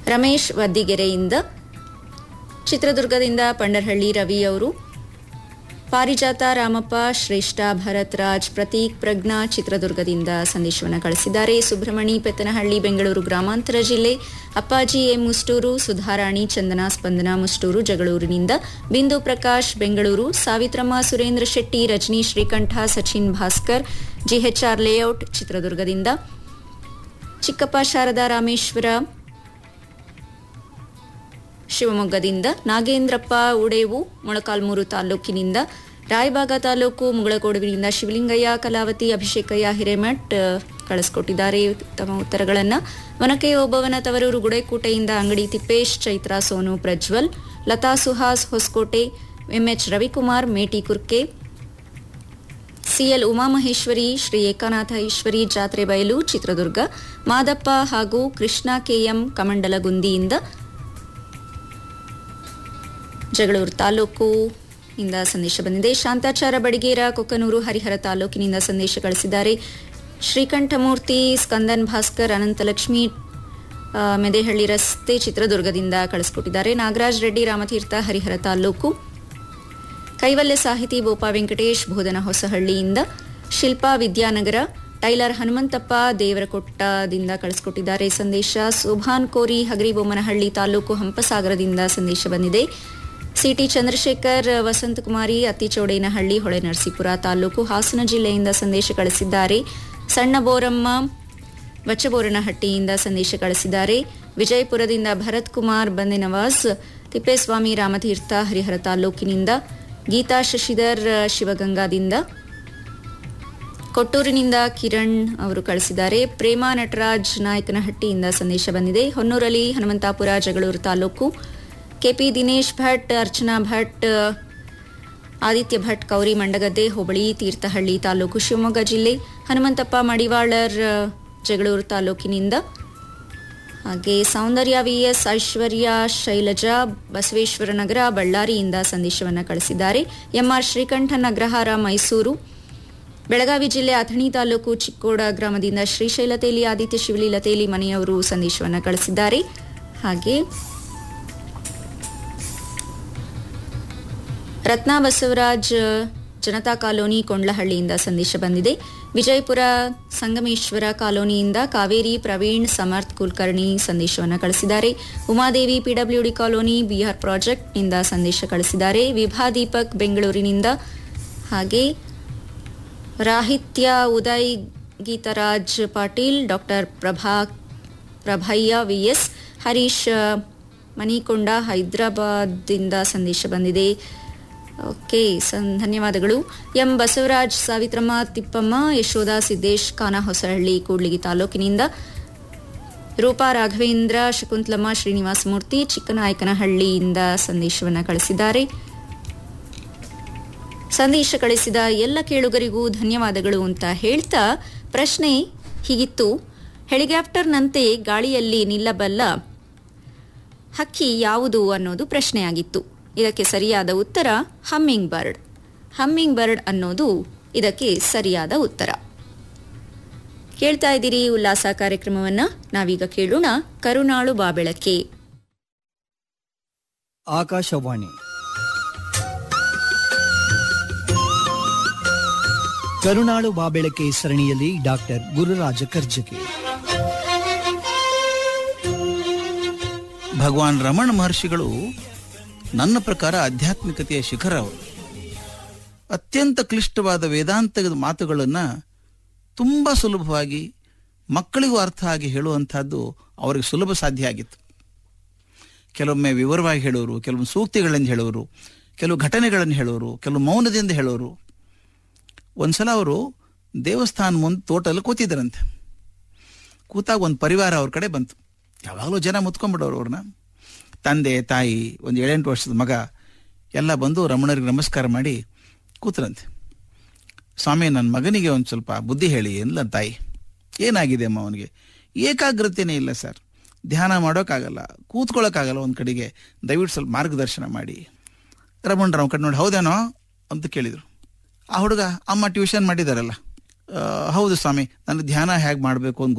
ರಮೇಶ್ ವದ್ದಿಗೆರೆಯಿಂದ ಚಿತ್ರದುರ್ಗದಿಂದ ಪಂಡರಹಳ್ಳಿ ರವಿ ಅವರು ಪಾರಿಜಾತ ರಾಮಪ್ಪ ಶ್ರೇಷ್ಠ ಭರತ್ ರಾಜ್ ಪ್ರತೀಕ್ ಪ್ರಜ್ಞಾ ಚಿತ್ರದುರ್ಗದಿಂದ ಸಂದೇಶವನ್ನು ಕಳಿಸಿದ್ದಾರೆ ಸುಬ್ರಹ್ಮಣಿ ಪೆತ್ತನಹಳ್ಳಿ ಬೆಂಗಳೂರು ಗ್ರಾಮಾಂತರ ಜಿಲ್ಲೆ ಅಪ್ಪಾಜಿ ಎ ಮುಸ್ಟೂರು ಸುಧಾರಾಣಿ ಚಂದನ ಸ್ಪಂದನ ಮುಸ್ಟೂರು ಜಗಳೂರಿನಿಂದ ಬಿಂದು ಪ್ರಕಾಶ್ ಬೆಂಗಳೂರು ಸಾವಿತ್ರಮ್ಮ ಸುರೇಂದ್ರ ಶೆಟ್ಟಿ ರಜನಿ ಶ್ರೀಕಂಠ ಸಚಿನ್ ಭಾಸ್ಕರ್ ಜಿಎಚ್ಆರ್ ಲೇಔಟ್ ಚಿತ್ರದುರ್ಗದಿಂದ ಚಿಕ್ಕಪ್ಪ ಶಾರದಾ ರಾಮೇಶ್ವರ ಶಿವಮೊಗ್ಗದಿಂದ ನಾಗೇಂದ್ರಪ್ಪ ಉಡೇವು ಮೊಳಕಾಲ್ಮೂರು ತಾಲೂಕಿನಿಂದ ರಾಯಬಾಗ ತಾಲೂಕು ಮುಗಳಕೋಡುವಿನಿಂದ ಶಿವಲಿಂಗಯ್ಯ ಕಲಾವತಿ ಅಭಿಷೇಕಯ್ಯ ಹಿರೇಮಠ್ ಆ, ಕಳಿಸ್ಕೊಟ್ಟಿದ್ದಾರೆ ತಮ್ಮ ಉತ್ತರಗಳನ್ನು ವನಕೆ ಓಬವ್ವನ ತವರೂರು ಗುಡೇಕೋಟೆಯಿಂದ ಅಂಗಡಿ ತಿಪ್ಪೇಶ್ ಚೈತ್ರಾ ಸೋನು ಪ್ರಜ್ವಲ್ ಲತಾ ಸುಹಾಸ್ ಹೊಸಕೋಟೆ ಎಂಎಚ್ ರವಿಕುಮಾರ್ ಮೇಟಿ ಕುರ್ಕೆ ಸಿಎಲ್ ಉಮಾಮಹೇಶ್ವರಿ ಶ್ರೀ ಏಕನಾಥ ಈಶ್ವರಿ ಜಾತ್ರೆ ಬಯಲು ಚಿತ್ರದುರ್ಗ ಮಾದಪ್ಪ ಹಾಗೂ ಕೃಷ್ಣ ಕೆಎಂ ಕಮಂಡಲಗುಂದಿಯಿಂದ ಜಗಳೂರು ತಾಲೂಕು ಇಂದ ಸಂದೇಶ ಬಂದಿದೆ ಶಾಂತಾಚಾರ ಬಡಿಗೇರ ಕೊಕ್ಕನೂರು ಹರಿಹರ ತಾಲೂಕಿನಿಂದ ಸಂದೇಶ ಕಳಿಸಿದ್ದಾರೆ ಶ್ರೀಕಂಠಮೂರ್ತಿ ಸ್ಕಂದನ್ ಭಾಸ್ಕರ್ ಅನಂತಲಕ್ಷ್ಮಿ ಆ, ಮೆದೇಹಳ್ಳಿ ರಸ್ತೆ ಚಿತ್ರದುರ್ಗದಿಂದ ಕಳಿಸ್ಕೊಟ್ಟಿದ್ದಾರೆ ನಾಗರಾಜ್ ರೆಡ್ಡಿ ರಾಮತೀರ್ಥ ಹರಿಹರ ತಾಲೂಕು ಕೈವಲ್ಯ ಸಾಹಿತಿ ಬೋಪಾ ವೆಂಕಟೇಶ್ ಬೋಧನ ಹೊಸಹಳ್ಳಿಯಿಂದ ಶಿಲ್ಪಾ ವಿದ್ಯಾನಗರ ಟೈಲರ್ ಹನುಮಂತಪ್ಪ ದೇವರಕೊಟ್ಟದಿಂದ ಕಳಿಸ್ಕೊಟ್ಟಿದ್ದಾರೆ ಸಂದೇಶ ಸುಭಾನ್ ಕೋರಿ ಹಗರಿಬೊಮ್ಮನಹಳ್ಳಿ ತಾಲೂಕು ಹಂಪಸಾಗರದಿಂದ ಸಂದೇಶ ಬಂದಿದೆ ಸಿಟಿ ಚಂದ್ರಶೇಖರ್ ವಸಂತಕುಮಾರಿ ಅತ್ತಿಚೌಡೇನಹಳ್ಳಿ ಹೊಳೆನರಸೀಪುರ ತಾಲೂಕು ಹಾಸನ ಜಿಲ್ಲೆಯಿಂದ ಸಂದೇಶ ಕಳಿಸಿದ್ದಾರೆ ಸಣ್ಣ ಬೋರಮ್ಮ ಬಚ್ಚಬೋರನಹಟ್ಟಿಯಿಂದ ಸಂದೇಶ ಕಳಿಸಿದ್ದಾರೆ ವಿಜಯಪುರದಿಂದ ಭರತ್ ಕುಮಾರ್ ಬಂದೆ ನವಾಜ್ ತಿಪ್ಪೇಸ್ವಾಮಿ ರಾಮತೀರ್ಥ ಹರಿಹರ ತಾಲೂಕಿನಿಂದ ಗೀತಾ ಶಶಿಧರ್ ಶಿವಗಂಗಾದಿಂದ ಕೊಟ್ಟೂರಿನಿಂದ ಕಿರಣ್ ಅವರು ಕಳಿಸಿದ್ದಾರೆ ಪ್ರೇಮಾ ನಟರಾಜ್ ನಾಯಕನಹಟ್ಟಿಯಿಂದ ಸಂದೇಶ ಬಂದಿದೆ ಹೊನ್ನೂರಲ್ಲಿ ಹನುಮಂತಾಪುರ ಜಗಳೂರು ತಾಲೂಕು ಕೆಪಿ ದಿನೇಶ್ ಭಟ್ ಅರ್ಚನಾ ಭಟ್ ಆದಿತ್ಯ ಭಟ್ ಕೌರಿ ಮಂಡಗದ್ದೆ ಹೋಬಳಿ ತೀರ್ಥಹಳ್ಳಿ ತಾಲೂಕು ಶಿವಮೊಗ್ಗ ಜಿಲ್ಲೆ ಹನುಮಂತಪ್ಪ ಮಡಿವಾಳರ್ ಜಗಳೂರು ತಾಲೂಕಿನಿಂದ ಹಾಗೆ ಸೌಂದರ್ಯ ವಿಎಸ್ ಐಶ್ವರ್ಯ ಶೈಲಜಾ ಬಸವೇಶ್ವರ ನಗರ ಬಳ್ಳಾರಿಯಿಂದ ಸಂದೇಶವನ್ನು ಕಳಿಸಿದ್ದಾರೆ ಎಂಆರ್ ಶ್ರೀಕಂಠನ್ ಅಗ್ರಹಾರ ಮೈಸೂರು ಬೆಳಗಾವಿ ಜಿಲ್ಲೆ ಅಥಣಿ ತಾಲೂಕು ಚಿಕ್ಕೋಡ ಗ್ರಾಮದಿಂದ ಶ್ರೀಶೈಲತೇಲಿ ಆದಿತ್ಯ ಶಿವಲೀಲತೇಲಿ ಮನೆಯವರು ಸಂದೇಶವನ್ನು ಕಳಿಸಿದ್ದಾರೆ ಹಾಗೆ ರತ್ನಾ ಬಸವರಾಜ್ ಜನತಾ ಕಾಲೋನಿ ಕೊಂಡ್ಲಹಳ್ಳಿಯಿಂದ ಸಂದೇಶ ಬಂದಿದೆ ವಿಜಯಪುರ ಸಂಗಮೇಶ್ವರ ಕಾಲೋನಿಯಿಂದ ಕಾವೇರಿ ಪ್ರವೀಣ್ ಸಮರ್ಥ್ ಕುಲಕರ್ಣಿ ಸಂದೇಶವನ್ನು ಕಳಿಸಿದ್ದಾರೆ ಉಮಾದೇವಿ ಪಿಡಬ್ಲ್ಯೂಡಿ ಕಾಲೋನಿ ಬಿಆರ್ ಪ್ರಾಜೆಕ್ಟ್ನಿಂದ ಸಂದೇಶ ಕಳಿಸಿದ್ದಾರೆ ವಿಭಾ ದೀಪಕ್ ಬೆಂಗಳೂರಿನಿಂದ ಹಾಗೆ ರಾಹಿತ್ಯ ಉದಯ್ ಗೀತರಾಜ್ ಪಾಟೀಲ್ ಡಾಕ್ಟರ್ ಪ್ರಭಾ ಪ್ರಭಯ್ಯ ವಿಎಸ್ ಹರೀಶ್ ಮಣಿಕೊಂಡ ಹೈದರಾಬಾದ್ದಿಂದ ಸಂದೇಶ ಬಂದಿದೆ ಓಕೆ ಸನ್ ಧನ್ಯವಾದಗಳು ಎಂ ಬಸವರಾಜ್ ಸಾವಿತ್ರಮ್ಮ ತಿಪ್ಪಮ್ಮ ಯಶೋಧ ಸಿದ್ದೇಶ್ ಖಾನ ಹೊಸಹಳ್ಳಿ ಕೂಡ್ಲಿಗಿ ತಾಲೂಕಿನಿಂದ ರೂಪಾ ರಾಘವೇಂದ್ರ ಶಕುಂತಲಮ್ಮ ಶ್ರೀನಿವಾಸ ಮೂರ್ತಿ ಚಿಕ್ಕನಾಯಕನಹಳ್ಳಿಯಿಂದ ಸಂದೇಶವನ್ನು ಕಳಿಸಿದ್ದಾರೆ ಸಂದೇಶ ಕಳಿಸಿದ ಎಲ್ಲ ಕೇಳುಗರಿಗೂ ಧನ್ಯವಾದಗಳು ಅಂತ ಹೇಳ್ತಾ ಪ್ರಶ್ನೆ ಹೀಗಿತ್ತು ಹೆಲಿಕಾಪ್ಟರ್ನಂತೆ ಗಾಳಿಯಲ್ಲಿ ನಿಲ್ಲಬಲ್ಲ ಹಕ್ಕಿ ಯಾವುದು ಅನ್ನೋದು ಪ್ರಶ್ನೆಯಾಗಿತ್ತು ಇದಕ್ಕೆ ಸರಿಯಾದ ಉತ್ತರ ಹಮ್ಮಿಂಗ್ ಬರ್ಡ್ ಹಮ್ಮಿಂಗ್ ಬರ್ಡ್ ಅನ್ನೋದು ಇದಕ್ಕೆ ಸರಿಯಾದ ಉತ್ತರ ಕೇಳ್ತಾ ಇದ್ದೀರಿ ಉಲ್ಲಾಸ ಕಾರ್ಯಕ್ರಮವನ್ನ ನಾವೀಗ ಕೇಳೋಣ ಕರುನಾಳು ಬಾಬೆಳಕೆ ಆಕಾಶವಾಣಿ ಕರುನಾಳು ಬಾಬೆಳಕೆ ಸರಣಿಯಲ್ಲಿ ಡಾಕ್ಟರ್ ಗುರುರಾಜ ಕರ್ಜಗಿ ಭಗವಾನ್ ರಮಣ ಮಹರ್ಷಿಗಳು ನನ್ನ ಪ್ರಕಾರ ಆಧ್ಯಾತ್ಮಿಕತೆಯ ಶಿಖರ ಅವರು ಅತ್ಯಂತ ಕ್ಲಿಷ್ಟವಾದ ವೇದಾಂತದ ಮಾತುಗಳನ್ನು ತುಂಬ ಸುಲಭವಾಗಿ ಮಕ್ಕಳಿಗೂ ಅರ್ಥ ಆಗಿ ಹೇಳುವಂಥದ್ದು ಅವರಿಗೆ ಸುಲಭ ಸಾಧ್ಯ ಆಗಿತ್ತು ಕೆಲವೊಮ್ಮೆ ವಿವರವಾಗಿ ಹೇಳೋರು ಕೆಲವೊಮ್ಮೆ ಸೂಕ್ತಿಗಳನ್ನು ಹೇಳೋರು ಕೆಲವು ಘಟನೆಗಳನ್ನು ಹೇಳೋರು ಕೆಲವು ಮೌನದಿಂದ ಹೇಳೋರು ಒಂದ್ಸಲ ಅವರು ದೇವಸ್ಥಾನ ಮುಂದೆ ತೋಟಲ್ಲಿ ಕೂತಿದ್ದರಂತೆ ಕೂತಾಗ ಒಂದು ಪರಿವಾರ ಅವ್ರ ಕಡೆ ಬಂತು ಯಾವಾಗಲೂ ಜನ ಮುತ್ಕೊಂಡ್ಬಿಡೋರು ಅವ್ರನ್ನ ತಂದೆ ತಾಯಿ ಒಂದು ಏಳೆಂಟು ವರ್ಷದ ಮಗ ಎಲ್ಲ ಬಂದು ರಮಣರಿಗೆ ನಮಸ್ಕಾರ ಮಾಡಿ ಕೂತ್ರಂತೆ ಸ್ವಾಮಿ ನನ್ನ ಮಗನಿಗೆ ಒಂದು ಸ್ವಲ್ಪ ಬುದ್ಧಿ ಹೇಳಿ ಎಲ್ಲ ತಾಯಿ ಏನಾಗಿದೆ ಅಮ್ಮ ಅವನಿಗೆ ಏಕಾಗ್ರತೆನೇ ಇಲ್ಲ ಸರ್ ಧ್ಯಾನ ಮಾಡೋಕ್ಕಾಗಲ್ಲ ಕೂತ್ಕೊಳ್ಳೋಕ್ಕಾಗಲ್ಲ ಒಂದು ಕಡೆಗೆ ದಯವಿಟ್ಟು ಸ್ವಲ್ಪ ಮಾರ್ಗದರ್ಶನ ಮಾಡಿ ರಮಣರು ಅವ್ನ ಕಡೆ ನೋಡಿ ಹೌದೇನೋ ಅಂತ ಕೇಳಿದರು ಆ ಹುಡುಗ ಅಮ್ಮ ಟ್ಯೂಷನ್ ಮಾಡಿದಾರಲ್ಲ ಆ, ಹೌದು ಸ್ವಾಮಿ ನನಗೆ ಧ್ಯಾನ ಹೇಗೆ ಮಾಡಬೇಕು ಅಂತ